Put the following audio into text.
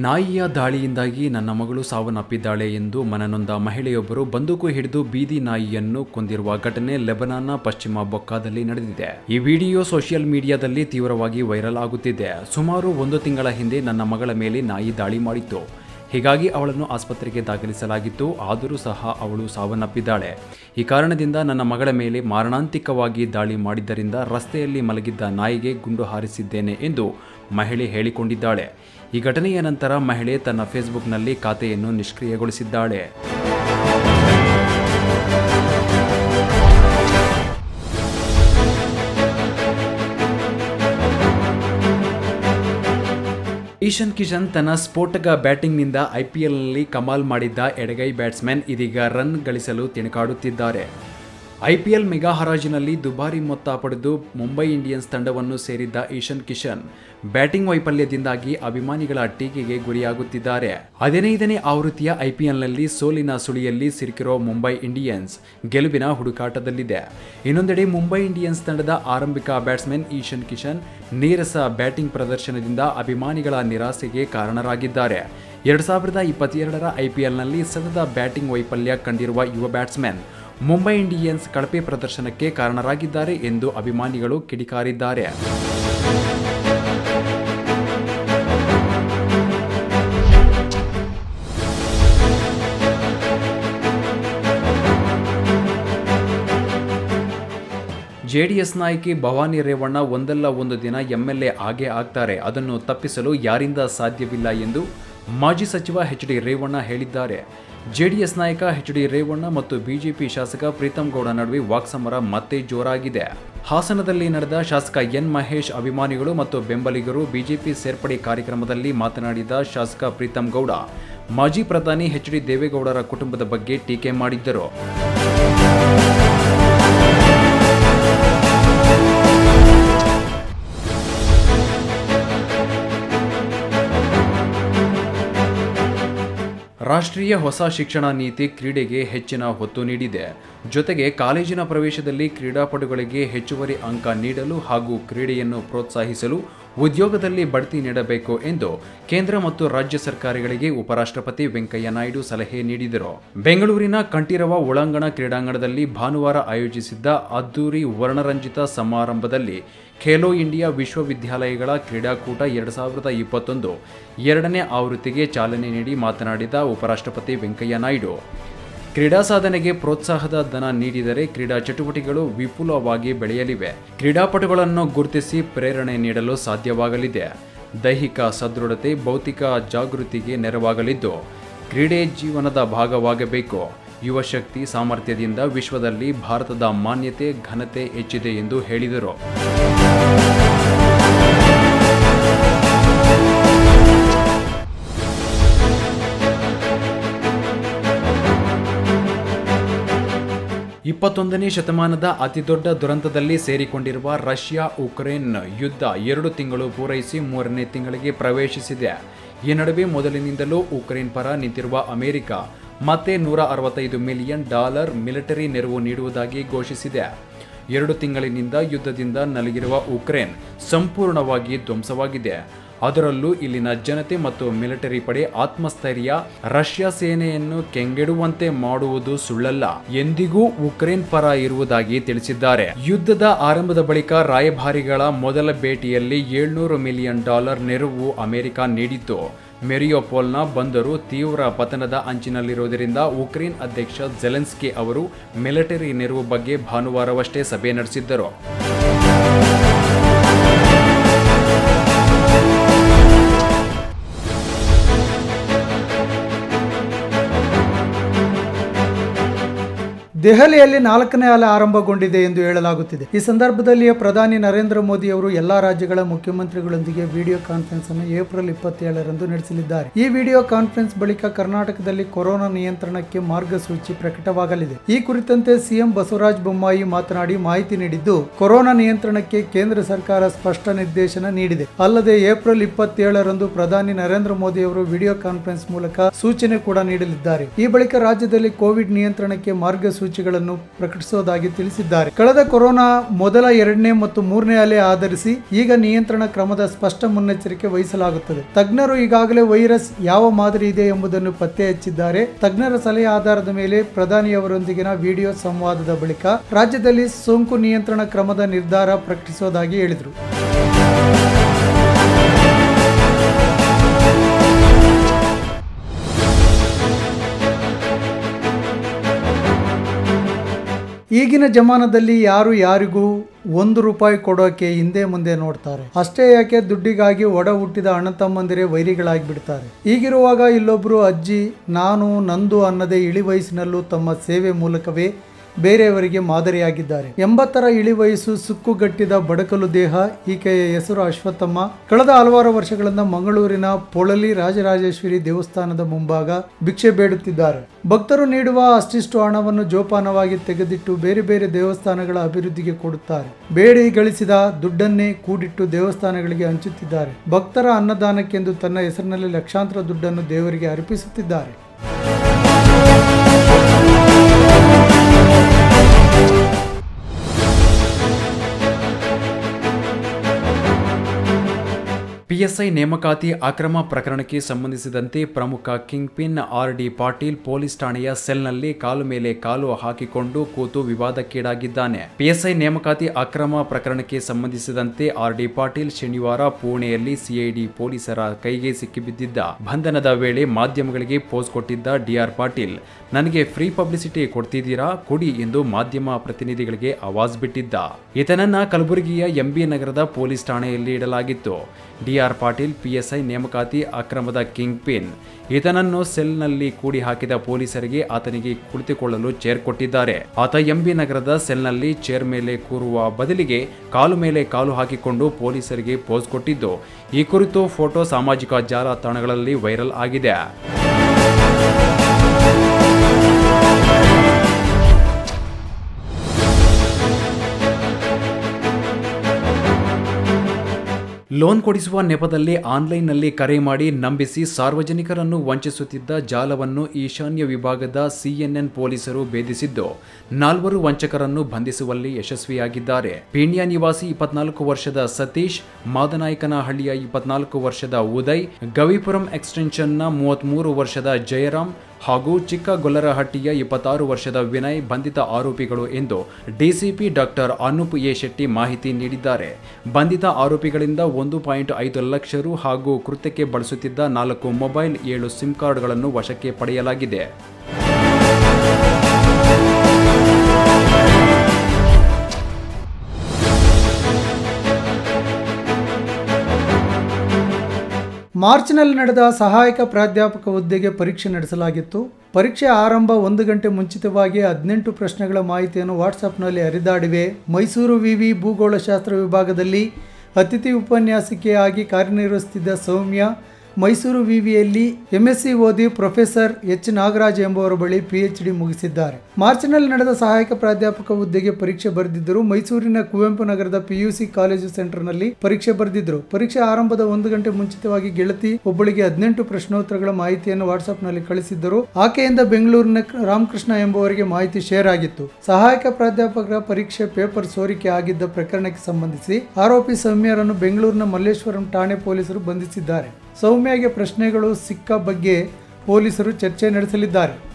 ನಾಯಿಯ ದಾಳಿಯಿಂದಾಗಿ ನನ್ನ ಮಗಳು ಸಾವನ್ನಪ್ಪಿದ್ದಾಳೆ ಎಂದು ಮನನೊಂದ ಮಹಿಳೆಯೊಬ್ಬರು ಬಂದೂಕು ಹಿಡಿದು ಬೀದಿ ನಾಯಿಯನ್ನು ಕೊಂದಿರುವ ಘಟನೆ ಲೆಬನಾನ್ನ ಪಶ್ಚಿಮ ಬೊಕ್ಕಾದಲ್ಲಿ ನಡೆದಿದೆ ಈ ವಿಡಿಯೋ ಸೋಷಿಯಲ್ ಮೀಡಿಯಾದಲ್ಲಿ ತೀವ್ರವಾಗಿ ವೈರಲ್ ಆಗುತ್ತಿದೆ ಸುಮಾರು ಒಂದು ತಿಂಗಳ ಹಿಂದೆ ನನ್ನ ಮಗಳ ಮೇಲೆ ನಾಯಿ ದಾಳಿ ಮಾಡಿತ್ತು ಹೀಗಾಗಿ ಅವಳನ್ನು ಆಸ್ಪತ್ರೆಗೆ ದಾಖಲಿಸಲಾಗಿತ್ತು ಆದರೂ ಸಹ ಅವಳು ಸಾವನ್ನಪ್ಪಿದ್ದಾಳೆ ಈ ಕಾರಣದಿಂದ ನನ್ನ ಮಗಳ ಮೇಲೆ ಮಾರಣಾಂತಿಕವಾಗಿ ದಾಳಿ ಮಾಡಿದ್ದರಿಂದ ರಸ್ತೆಯಲ್ಲಿ ಮಲಗಿದ್ದ ನಾಯಿಗೆ ಗುಂಡು ಹಾರಿಸಿದ್ದೇನೆ ಎಂದು ಮಹಿಳೆ ಹೇಳಿಕೊಂಡಿದ್ದಾಳೆ ಈ ಘಟನೆಯ ನಂತರ ಮಹಿಳೆ ತನ್ನ ಫೇಸ್ಬುಕ್ನಲ್ಲಿ ಖಾತೆಯನ್ನು ನಿಷ್ಕ್ರಿಯಗೊಳಿಸಿದ್ದಾಳೆ ಈಶನ್ ಕಿಶನ್ ತನ್ನ ಸ್ಫೋಟಕ ಬ್ಯಾಟಿಂಗ್ನಿಂದ ಐಪಿಎಲ್ನಲ್ಲಿ ಕಮಾಲ್ ಮಾಡಿದ್ದ ಎಡಗೈ ಬ್ಯಾಟ್ಸ್ಮನ್ ಇದೀಗ ರನ್ ಗಳಿಸಲು ತಿಣುಕಾಡುತ್ತಿದ್ದಾರೆ ಐಪಿಎಲ್ ಮೆಗಾ ಹರಾಜಿನಲ್ಲಿ ದುಬಾರಿ ಮೊತ್ತ ಪಡೆದು ಮುಂಬೈ ಇಂಡಿಯನ್ಸ್ ತಂಡವನ್ನು ಸೇರಿದ್ದ ಈಶನ್ ಕಿಶನ್ ಬ್ಯಾಟಿಂಗ್ ವೈಫಲ್ಯದಿಂದಾಗಿ ಅಭಿಮಾನಿಗಳ ಟೀಕೆಗೆ ಗುರಿಯಾಗುತ್ತಿದ್ದಾರೆ ಹದಿನೈದನೇ ಆವೃತ್ತಿಯ ಐಪಿಎಲ್ನಲ್ಲಿ ಸೋಲಿನ ಸುಳಿಯಲ್ಲಿ ಸಿಲುಕಿರೋ ಮುಂಬೈ ಇಂಡಿಯನ್ಸ್ ಗೆಲುವಿನ ಹುಡುಕಾಟದಲ್ಲಿದೆ ಇನ್ನೊಂದೆಡೆ ಮುಂಬೈ ಇಂಡಿಯನ್ಸ್ ತಂಡದ ಆರಂಭಿಕ ಬ್ಯಾಟ್ಸ್ಮನ್ ಈಶನ್ ಕಿಶನ್ ನೀರಸ ಬ್ಯಾಟಿಂಗ್ ಪ್ರದರ್ಶನದಿಂದ ಅಭಿಮಾನಿಗಳ ನಿರಾಸೆಗೆ ಕಾರಣರಾಗಿದ್ದಾರೆ ಎರಡು ಸಾವಿರದ ಇಪ್ಪತ್ತೆರಡರ ಐಪಿಎಲ್ನಲ್ಲಿ ಸತತ ಬ್ಯಾಟಿಂಗ್ ವೈಫಲ್ಯ ಕಂಡಿರುವ ಯುವ ಬ್ಯಾಟ್ಸ್ಮನ್ ಮುಂಬೈ ಇಂಡಿಯನ್ಸ್ ಕಳಪೆ ಪ್ರದರ್ಶನಕ್ಕೆ ಕಾರಣರಾಗಿದ್ದಾರೆ ಎಂದು ಅಭಿಮಾನಿಗಳು ಕಿಡಿಕಾರಿದ್ದಾರೆ ಜೆಡಿಎಸ್ ನಾಯಕಿ ಭವಾನಿ ರೇವಣ್ಣ ಒಂದಲ್ಲ ಒಂದು ದಿನ ಎಂಎಲ್ಎ ಆಗೇ ಆಗ್ತಾರೆ ಅದನ್ನು ತಪ್ಪಿಸಲು ಯಾರಿಂದ ಸಾಧ್ಯವಿಲ್ಲ ಎಂದು ಮಾಜಿ ಸಚಿವ ಎಚ್ ಡಿ ರೇವಣ್ಣ ಹೇಳಿದ್ದಾರೆ ಜೆಡಿಎಸ್ ನಾಯಕ ಎಚ್ ಡಿ ರೇವಣ್ಣ ಮತ್ತು ಬಿಜೆಪಿ ಶಾಸಕ ಪ್ರೀತಂ ಗೌಡ ನಡುವೆ ವಾಕ್ಸಮರ ಮತ್ತೆ ಜೋರಾಗಿದೆ ಹಾಸನದಲ್ಲಿ ನಡೆದ ಶಾಸಕ ಎನ್ ಮಹೇಶ್ ಅಭಿಮಾನಿಗಳು ಮತ್ತು ಬೆಂಬಲಿಗರು ಬಿಜೆಪಿ ಸೇರ್ಪಡೆ ಕಾರ್ಯಕ್ರಮದಲ್ಲಿ ಮಾತನಾಡಿದ ಶಾಸಕ ಪ್ರೀತಂ ಗೌಡ ಮಾಜಿ ಪ್ರಧಾನಿ ಎಚ್ ಡಿ ದೇವೇಗೌಡರ ಕುಟುಂಬದ ಬಗ್ಗೆ ಟೀಕೆ ಮಾಡಿದ್ದರು ರಾಷ್ಟ್ರೀಯ ಹೊಸ ಶಿಕ್ಷಣ ನೀತಿ ಕ್ರೀಡೆಗೆ ಹೆಚ್ಚಿನ ಒತ್ತು ನೀಡಿದೆ ಜೊತೆಗೆ ಕಾಲೇಜಿನ ಪ್ರವೇಶದಲ್ಲಿ ಕ್ರೀಡಾಪಟುಗಳಿಗೆ ಹೆಚ್ಚುವರಿ ಅಂಕ ನೀಡಲು ಹಾಗೂ ಕ್ರೀಡೆಯನ್ನು ಪ್ರೋತ್ಸಾಹಿಸಲು ಉದ್ಯೋಗದಲ್ಲಿ ಬಡ್ತಿ ನೀಡಬೇಕು ಎಂದು ಕೇಂದ್ರ ಮತ್ತು ರಾಜ್ಯ ಸರ್ಕಾರಗಳಿಗೆ ಉಪರಾಷ್ಟ್ರಪತಿ ವೆಂಕಯ್ಯ ನಾಯ್ಡು ಸಲಹೆ ನೀಡಿದರು ಬೆಂಗಳೂರಿನ ಕಂಠೀರವ ಒಳಾಂಗಣ ಕ್ರೀಡಾಂಗಣದಲ್ಲಿ ಭಾನುವಾರ ಆಯೋಜಿಸಿದ್ದ ಅದ್ದೂರಿ ವರ್ಣರಂಜಿತ ಸಮಾರಂಭದಲ್ಲಿ ಖೇಲೋ ಇಂಡಿಯಾ ವಿಶ್ವವಿದ್ಯಾಲಯಗಳ ಕ್ರೀಡಾಕೂಟ ಎರಡು ಸಾವಿರದ ಇಪ್ಪತ್ತೊಂದು ಎರಡನೇ ಆವೃತ್ತಿಗೆ ಚಾಲನೆ ನೀಡಿ ಮಾತನಾಡಿದ ಉಪರಾಷ್ಟ್ರಪತಿ ವೆಂಕಯ್ಯ ನಾಯ್ಡು ಕ್ರೀಡಾ ಸಾಧನೆಗೆ ಪ್ರೋತ್ಸಾಹದ ಧನ ನೀಡಿದರೆ ಕ್ರೀಡಾ ಚಟುವಟಿಕೆಗಳು ವಿಪುಲವಾಗಿ ಬೆಳೆಯಲಿವೆ ಕ್ರೀಡಾಪಟುಗಳನ್ನು ಗುರುತಿಸಿ ಪ್ರೇರಣೆ ನೀಡಲು ಸಾಧ್ಯವಾಗಲಿದೆ ದೈಹಿಕ ಸದೃಢತೆ ಭೌತಿಕ ಜಾಗೃತಿಗೆ ನೆರವಾಗಲಿದ್ದು ಕ್ರೀಡೆ ಜೀವನದ ಭಾಗವಾಗಬೇಕು ಯುವ ಶಕ್ತಿ ಸಾಮರ್ಥ್ಯದಿಂದ ವಿಶ್ವದಲ್ಲಿ ಭಾರತದ ಮಾನ್ಯತೆ ಘನತೆ ಹೆಚ್ಚಿದೆ ಎಂದು ಹೇಳಿದರು ಇಪ್ಪತ್ತೊಂದನೇ ಶತಮಾನದ ಅತಿದೊಡ್ಡ ದುರಂತದಲ್ಲಿ ಸೇರಿಕೊಂಡಿರುವ ರಷ್ಯಾ ಉಕ್ರೇನ್ ಯುದ್ಧ ಎರಡು ತಿಂಗಳು ಪೂರೈಸಿ ಮೂರನೇ ತಿಂಗಳಿಗೆ ಪ್ರವೇಶಿಸಿದೆ ಈ ನಡುವೆ ಮೊದಲಿನಿಂದಲೂ ಉಕ್ರೇನ್ ಪರ ನಿಂತಿರುವ ಅಮೆರಿಕ ಮತ್ತೆ ನೂರ ಅರವತ್ತೈದು ಮಿಲಿಯನ್ ಡಾಲರ್ ಮಿಲಿಟರಿ ನೆರವು ನೀಡುವುದಾಗಿ ಘೋಷಿಸಿದೆ ಎರಡು ತಿಂಗಳಿನಿಂದ ಯುದ್ಧದಿಂದ ನಲಗಿರುವ ಉಕ್ರೇನ್ ಸಂಪೂರ್ಣವಾಗಿ ಧ್ವಂಸವಾಗಿದೆ ಅದರಲ್ಲೂ ಇಲ್ಲಿನ ಜನತೆ ಮತ್ತು ಮಿಲಿಟರಿ ಪಡೆ ಆತ್ಮಸ್ಥೈರ್ಯ ರಷ್ಯಾ ಸೇನೆಯನ್ನು ಕೆಂಗೆಡುವಂತೆ ಮಾಡುವುದು ಸುಳ್ಳಲ್ಲ ಎಂದಿಗೂ ಉಕ್ರೇನ್ ಪರ ಇರುವುದಾಗಿ ತಿಳಿಸಿದ್ದಾರೆ ಯುದ್ಧದ ಆರಂಭದ ಬಳಿಕ ರಾಯಭಾರಿಗಳ ಮೊದಲ ಭೇಟಿಯಲ್ಲಿ ಏಳ್ನೂರು ಮಿಲಿಯನ್ ಡಾಲರ್ ನೆರವು ಅಮೆರಿಕ ನೀಡಿತ್ತು ಮೆರಿಯೋಪೋಲ್ನ ಬಂದರು ತೀವ್ರ ಪತನದ ಅಂಚಿನಲ್ಲಿರುವುದರಿಂದ ಉಕ್ರೇನ್ ಅಧ್ಯಕ್ಷ ಜೆಲೆನ್ಸ್ಕಿ ಅವರು ಮಿಲಿಟರಿ ನೆರವು ಬಗ್ಗೆ ಭಾನುವಾರವಷ್ಟೇ ಸಭೆ ನಡೆಸಿದ್ದರು ದೆಹಲಿಯಲ್ಲಿ ನಾಲ್ಕನೇ ಅಲೆ ಆರಂಭಗೊಂಡಿದೆ ಎಂದು ಹೇಳಲಾಗುತ್ತಿದೆ ಈ ಸಂದರ್ಭದಲ್ಲಿ ಪ್ರಧಾನಿ ನರೇಂದ್ರ ಮೋದಿ ಅವರು ಎಲ್ಲಾ ರಾಜ್ಯಗಳ ಮುಖ್ಯಮಂತ್ರಿಗಳೊಂದಿಗೆ ವಿಡಿಯೋ ಕಾನ್ಫರೆನ್ಸ್ ಅನ್ನು ಏಪ್ರಿಲ್ ಇಪ್ಪತ್ತೇಳರಂದು ನಡೆಸಲಿದ್ದಾರೆ ಈ ವಿಡಿಯೋ ಕಾನ್ಫರೆನ್ಸ್ ಬಳಿಕ ಕರ್ನಾಟಕದಲ್ಲಿ ಕೊರೋನಾ ನಿಯಂತ್ರಣಕ್ಕೆ ಮಾರ್ಗಸೂಚಿ ಪ್ರಕಟವಾಗಲಿದೆ ಈ ಕುರಿತಂತೆ ಸಿಎಂ ಬಸವರಾಜ ಬೊಮ್ಮಾಯಿ ಮಾತನಾಡಿ ಮಾಹಿತಿ ನೀಡಿದ್ದು ಕೊರೋನಾ ನಿಯಂತ್ರಣಕ್ಕೆ ಕೇಂದ್ರ ಸರ್ಕಾರ ಸ್ಪಷ್ಟ ನಿರ್ದೇಶನ ನೀಡಿದೆ ಅಲ್ಲದೆ ಏಪ್ರಿಲ್ ಇಪ್ಪತ್ತೇಳರಂದು ಪ್ರಧಾನಿ ನರೇಂದ್ರ ಮೋದಿ ಅವರು ವಿಡಿಯೋ ಕಾನ್ಫರೆನ್ಸ್ ಮೂಲಕ ಸೂಚನೆ ಕೂಡ ನೀಡಲಿದ್ದಾರೆ ಈ ಬಳಿಕ ರಾಜ್ಯದಲ್ಲಿ ಕೋವಿಡ್ ನಿಯಂತ್ರಣಕ್ಕೆ ಮಾರ್ಗಸೂಚಿ ಮಾರ್ಗಸೂಚಿಗಳನ್ನು ಪ್ರಕಟಿಸುವುದಾಗಿ ತಿಳಿಸಿದ್ದಾರೆ ಕಳೆದ ಕೊರೋನಾ ಮೊದಲ ಎರಡನೇ ಮತ್ತು ಮೂರನೇ ಅಲೆ ಆಧರಿಸಿ ಈಗ ನಿಯಂತ್ರಣ ಕ್ರಮದ ಸ್ಪಷ್ಟ ಮುನ್ನೆಚ್ಚರಿಕೆ ವಹಿಸಲಾಗುತ್ತದೆ ತಜ್ಞರು ಈಗಾಗಲೇ ವೈರಸ್ ಯಾವ ಮಾದರಿ ಇದೆ ಎಂಬುದನ್ನು ಪತ್ತೆ ಹಚ್ಚಿದ್ದಾರೆ ತಜ್ಞರ ಸಲಹೆ ಆಧಾರದ ಮೇಲೆ ಪ್ರಧಾನಿಯವರೊಂದಿಗಿನ ವಿಡಿಯೋ ಸಂವಾದದ ಬಳಿಕ ರಾಜ್ಯದಲ್ಲಿ ಸೋಂಕು ನಿಯಂತ್ರಣ ಕ್ರಮದ ನಿರ್ಧಾರ ಪ್ರಕಟಿಸುವುದಾಗಿ ಹೇಳಿದರು ಈಗಿನ ಜಮಾನದಲ್ಲಿ ಯಾರು ಯಾರಿಗೂ ಒಂದು ರೂಪಾಯಿ ಕೊಡೋಕೆ ಹಿಂದೆ ಮುಂದೆ ನೋಡ್ತಾರೆ ಅಷ್ಟೇ ಯಾಕೆ ದುಡ್ಡಿಗಾಗಿ ಒಡ ಹುಟ್ಟಿದ ಅಣ್ಣ ತಮ್ಮಂದಿರೇ ವೈರಿಗಳಾಗಿ ಬಿಡ್ತಾರೆ ಈಗಿರುವಾಗ ಇಲ್ಲೊಬ್ರು ಅಜ್ಜಿ ನಾನು ನಂದು ಅನ್ನದೇ ಇಳಿ ವಯಸ್ಸಿನಲ್ಲೂ ತಮ್ಮ ಸೇವೆ ಮೂಲಕವೇ ಬೇರೆಯವರಿಗೆ ಮಾದರಿಯಾಗಿದ್ದಾರೆ ಎಂಬತ್ತರ ಇಳಿ ವಯಸ್ಸು ಸುಕ್ಕುಗಟ್ಟಿದ ಬಡಕಲು ದೇಹ ಈಕೆಯ ಹೆಸರು ಅಶ್ವತ್ಥಮ್ಮ ಕಳೆದ ಹಲವಾರು ವರ್ಷಗಳಿಂದ ಮಂಗಳೂರಿನ ಪೊಳಲಿ ರಾಜರಾಜೇಶ್ವರಿ ದೇವಸ್ಥಾನದ ಮುಂಭಾಗ ಭಿಕ್ಷೆ ಬೇಡುತ್ತಿದ್ದಾರೆ ಭಕ್ತರು ನೀಡುವ ಅಷ್ಟಿಷ್ಟು ಹಣವನ್ನು ಜೋಪಾನವಾಗಿ ತೆಗೆದಿಟ್ಟು ಬೇರೆ ಬೇರೆ ದೇವಸ್ಥಾನಗಳ ಅಭಿವೃದ್ಧಿಗೆ ಕೊಡುತ್ತಾರೆ ಬೇಡಿ ಗಳಿಸಿದ ದುಡ್ಡನ್ನೇ ಕೂಡಿಟ್ಟು ದೇವಸ್ಥಾನಗಳಿಗೆ ಹಂಚುತ್ತಿದ್ದಾರೆ ಭಕ್ತರ ಅನ್ನದಾನಕ್ಕೆಂದು ತನ್ನ ಹೆಸರಿನಲ್ಲಿ ಲಕ್ಷಾಂತರ ದುಡ್ಡನ್ನು ದೇವರಿಗೆ ಅರ್ಪಿಸುತ್ತಿದ್ದಾರೆ ಪಿಎಸ್ಐ ನೇಮಕಾತಿ ಅಕ್ರಮ ಪ್ರಕರಣಕ್ಕೆ ಸಂಬಂಧಿಸಿದಂತೆ ಪ್ರಮುಖ kingpin R D Patil police ಠಾಣೆಯ ಸೆಲ್ನಲ್ಲಿ ಕಾಲು ಮೇಲೆ ಕಾಲು ಹಾಕಿಕೊಂಡು ಕೂತು ವಿವಾದಕ್ಕೀಡಾಗಿದ್ದಾನೆ ಪಿಎಸ್ಐ ನೇಮಕಾತಿ ಅಕ್ರಮ ಪ್ರಕರಣಕ್ಕೆ ಸಂಬಂಧಿಸಿದಂತೆ ಆರ್ ಡಿ ಪಾಟೀಲ್ ಶನಿವಾರ ಪುಣೆಯಲ್ಲಿ ಸಿಐಡಿ ಪೊಲೀಸರ ಕೈಗೆ ಸಿಕ್ಕಿಬಿದ್ದಿದ್ದ ಬಂಧನದ ವೇಳೆ ಮಾಧ್ಯಮಗಳಿಗೆ ಪೋಸ್ ಕೊಟ್ಟಿದ್ದ ಡಿಆರ್ ಪಾಟೀಲ್ ನನಗೆ ಫ್ರೀ ಪಬ್ಲಿಸಿಟಿ ಕೊಡ್ತಿದ್ದೀರಾ ಕೊಡಿ ಎಂದು ಮಾಧ್ಯಮ ಪ್ರತಿನಿಧಿಗಳಿಗೆ ಆವಾಜ್ ಬಿಟ್ಟಿದ್ದ ಈತನನ್ನ ಕಲಬುರಗಿಯ ಎಂಬಿ ನಗರದ ಪೊಲೀಸ್ ಠಾಣೆಯಲ್ಲಿ ಇಡಲಾಗಿತ್ತು ಡಿಆರ್ ಪಾಟೀಲ್ ಪಿಎಸ್ಐ ನೇಮಕಾತಿ ಅಕ್ರಮದ ಕಿಂಗ್ ಪಿನ್ ಈತನನ್ನು ಸೆಲ್ನಲ್ಲಿ ಕೂಡಿ ಹಾಕಿದ ಪೊಲೀಸರಿಗೆ ಆತನಿಗೆ ಕುಳಿತುಕೊಳ್ಳಲು ಚೇರ್ ಕೊಟ್ಟಿದ್ದಾರೆ ಆತ ಎಂಬಿ ನಗರದ ಸೆಲ್ನಲ್ಲಿ ಚೇರ್ ಮೇಲೆ ಕೂರುವ ಬದಲಿಗೆ ಕಾಲು ಮೇಲೆ ಕಾಲು ಹಾಕಿಕೊಂಡು ಪೊಲೀಸರಿಗೆ ಪೋಸ್ ಕೊಟ್ಟಿದ್ದು ಈ ಕುರಿತು ಫೋಟೋ ಸಾಮಾಜಿಕ ಜಾಲತಾಣಗಳಲ್ಲಿ ವೈರಲ್ ಆಗಿದೆ ಲೋನ್ ಕೊಡಿಸುವ ನೆಪದಲ್ಲಿ ಆನ್ಲೈನ್ನಲ್ಲಿ ಕರೆ ಮಾಡಿ ನಂಬಿಸಿ ಸಾರ್ವಜನಿಕರನ್ನು ವಂಚಿಸುತ್ತಿದ್ದ ಜಾಲವನ್ನು ಈಶಾನ್ಯ ವಿಭಾಗದ ಸಿಎನ್ಎನ್ ಪೊಲೀಸರು ಭೇದಿಸಿದ್ದು ನಾಲ್ವರು ವಂಚಕರನ್ನು ಬಂಧಿಸುವಲ್ಲಿ ಯಶಸ್ವಿಯಾಗಿದ್ದಾರೆ ಪೀಣ್ಯ ನಿವಾಸಿ ಇಪ್ಪತ್ನಾಲ್ಕು ವರ್ಷದ ಸತೀಶ್ ಮಾದನಾಯಕನಹಳ್ಳಿಯ ಇಪ್ಪತ್ನಾಲ್ಕು ವರ್ಷದ ಉದಯ್ ಗವಿಪುರಂ ಎಕ್ಸ್ಟೆನ್ಷನ್ನ ಮೂವತ್ಮೂರು ವರ್ಷದ ಜಯರಾಮ್ ಹಾಗೂ ಚಿಕ್ಕಗೊಲ್ಲರಹಟ್ಟಿಯ ಇಪ್ಪತ್ತಾರು ವರ್ಷದ ವಿನಯ್ ಬಂಧಿತ ಆರೋಪಿಗಳು ಎಂದು DCP doctor Anoop A Shetty ಮಾಹಿತಿ ನೀಡಿದ್ದಾರೆ ಬಂಧಿತ ಆರೋಪಿಗಳಿಂದ ಒಂದು ಪಾಯಿಂಟ್ ಐದು ಲಕ್ಷ ರು ಹಾಗೂ ಕೃತ್ಯಕ್ಕೆ ಬಳಸುತ್ತಿದ್ದ ನಾಲ್ಕು ಮೊಬೈಲ್ ಏಳು ಸಿಮ್ ಕಾರ್ಡ್ಗಳನ್ನು ವಶಕ್ಕೆ ಪಡೆಯಲಾಗಿದೆ ಮಾರ್ಚ್ನಲ್ಲಿ ನಡೆದ ಸಹಾಯಕ ಪ್ರಾಧ್ಯಾಪಕ ಹುದ್ದೆಗೆ ಪರೀಕ್ಷೆ ನಡೆಸಲಾಗಿತ್ತು ಪರೀಕ್ಷೆ ಆರಂಭ ಒಂದು ಗಂಟೆ ಮುಂಚಿತವಾಗಿ ಹದಿನೆಂಟು ಪ್ರಶ್ನೆಗಳ ಮಾಹಿತಿಯನ್ನು ವಾಟ್ಸಪ್ನಲ್ಲಿ ಹರಿದಾಡಿವೆ ಮೈಸೂರು ವಿವಿ ಭೂಗೋಳಶಾಸ್ತ್ರ ವಿಭಾಗದಲ್ಲಿ ಅತಿಥಿ ಉಪನ್ಯಾಸಕಿಯಾಗಿ ಕಾರ್ಯನಿರ್ವಹಿಸುತ್ತಿದ್ದ ಸೌಮ್ಯ ಮೈಸೂರು ವಿವಿಯಲ್ಲಿ ಎಂಎಸ್ಸಿ ಓದಿ ಪ್ರೊಫೆಸರ್ ಎಚ್ ನಾಗರಾಜ್ ಎಂಬುವರ ಬಳಿ ಪಿಎಚ್ಡಿ ಮುಗಿಸಿದ್ದಾರೆ ಮಾರ್ಚ್ನಲ್ಲಿ ನಡೆದ ಸಹಾಯಕ ಪ್ರಾಧ್ಯಾಪಕ ಹುದ್ದೆಗೆ ಪರೀಕ್ಷೆ ಬರೆದಿದ್ದರು ಮೈಸೂರಿನ ಕುವೆಂಪು ನಗರದ ಪಿಯುಸಿ ಕಾಲೇಜು ಸೆಂಟರ್ನಲ್ಲಿ ಪರೀಕ್ಷೆ ಬರೆದಿದ್ದರು ಪರೀಕ್ಷೆ ಆರಂಭದ ಒಂದು ಗಂಟೆ ಮುಂಚಿತವಾಗಿ ಗೆಳತಿ ಒಬ್ಬಳಿಗೆ ಹದಿನೆಂಟು ಪ್ರಶ್ನೋತ್ತರಗಳ ಮಾಹಿತಿಯನ್ನು ವಾಟ್ಸ್ಆಪ್ನಲ್ಲಿ ಕಳಿಸಿದ್ದರು ಆಕೆಯಿಂದ ಬೆಂಗಳೂರಿನ ರಾಮಕೃಷ್ಣ ಎಂಬುವರಿಗೆ ಮಾಹಿತಿ ಶೇರ್ ಆಗಿತ್ತು ಸಹಾಯಕ ಪ್ರಾಧ್ಯಾಪಕರ ಪರೀಕ್ಷೆ ಪೇಪರ್ ಸೋರಿಕೆ ಆಗಿದ್ದ ಪ್ರಕರಣಕ್ಕೆ ಸಂಬಂಧಿಸಿ ಆರೋಪಿ ಸೌಮ್ಯರನ್ನು ಬೆಂಗಳೂರಿನ ಮಲ್ಲೇಶ್ವರಂ ಠಾಣೆ ಪೊಲೀಸರು ಬಂಧಿಸಿದ್ದಾರೆ ಸೌಮ್ಯಗೆ ಪ್ರಶ್ನೆಗಳು ಸಿಕ್ಕ ಬಗ್ಗೆ ಪೊಲೀಸರು ಚರ್ಚೆ ನಡೆಸಲಿದ್ದಾರೆ